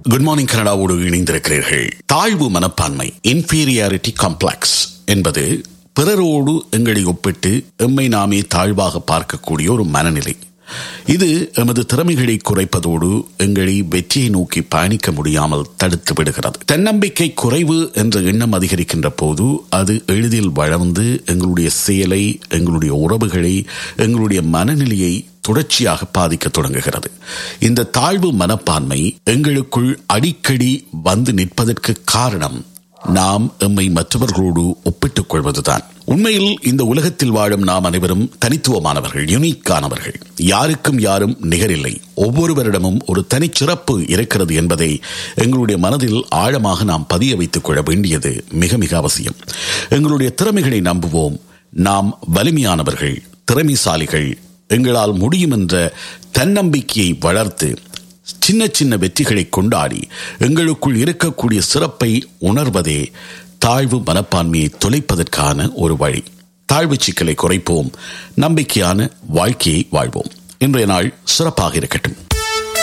good morning கனடாவோடு இணைந்திருக்கிறீர்கள் தாழ்வு மனப்பான்மை இன்ஃபீரியாரிட்டி காம்ப்ளெக்ஸ் என்பது பிறரோடு எங்களை ஒப்பிட்டு எம்மை நாமே தாழ்வாக பார்க்கக்கூடிய ஒரு மனநிலை இது எமது திறமைகளை குறைப்பதோடு எங்களை வெற்றியை நோக்கி பயணிக்க முடியாமல் தடுத்து விடுகிறது தன்னம்பிக்கை குறைவு என்ற எண்ணம் அதிகரிக்கின்ற போது அது எளிதில் வளர்ந்து எங்களுடைய செயலை எங்களுடைய உறவுகளை எங்களுடைய மனநிலையை தொடர்ச்சியாக பாதிக்க தொடங்குகிறது இந்த தாழ்வு மனப்பான்மை எங்களுக்குள் அடிக்கடி வந்து நிற்பதற்கு காரணம் நாம் எம்மை மற்றவர்களோடு ஒப்பிட்டுக் கொள்வதுதான் உண்மையில் இந்த உலகத்தில் வாழும் நாம் அனைவரும் தனித்துவமானவர்கள் யுனிக்கானவர்கள் யாருக்கும் யாரும் நிகரில்லை ஒவ்வொருவரிடமும் ஒரு தனிச்சிறப்பு இருக்கிறது என்பதை எங்களுடைய மனதில் ஆழமாக நாம் பதிய வைத்துக் கொள்ள வேண்டியது மிக மிக அவசியம் எங்களுடைய திறமைகளை நம்புவோம் நாம் வலிமையானவர்கள் திறமைசாலிகள் எங்களால் முடியும் என்ற தன்னம்பிக்கையை வளர்த்து சின்ன சின்ன வெற்றிகளை கொண்டாடி எங்களுக்குள் இருக்கக்கூடிய சிறப்பை உணர்வதே தாழ்வு மனப்பான்மையை தொலைப்பதற்கான ஒரு வழி தாழ்வு சிக்கலை குறைப்போம் நம்பிக்கையான வாழ்க்கையை வாழ்வோம் இன்றைய நாள் சிறப்பாக இருக்கட்டும்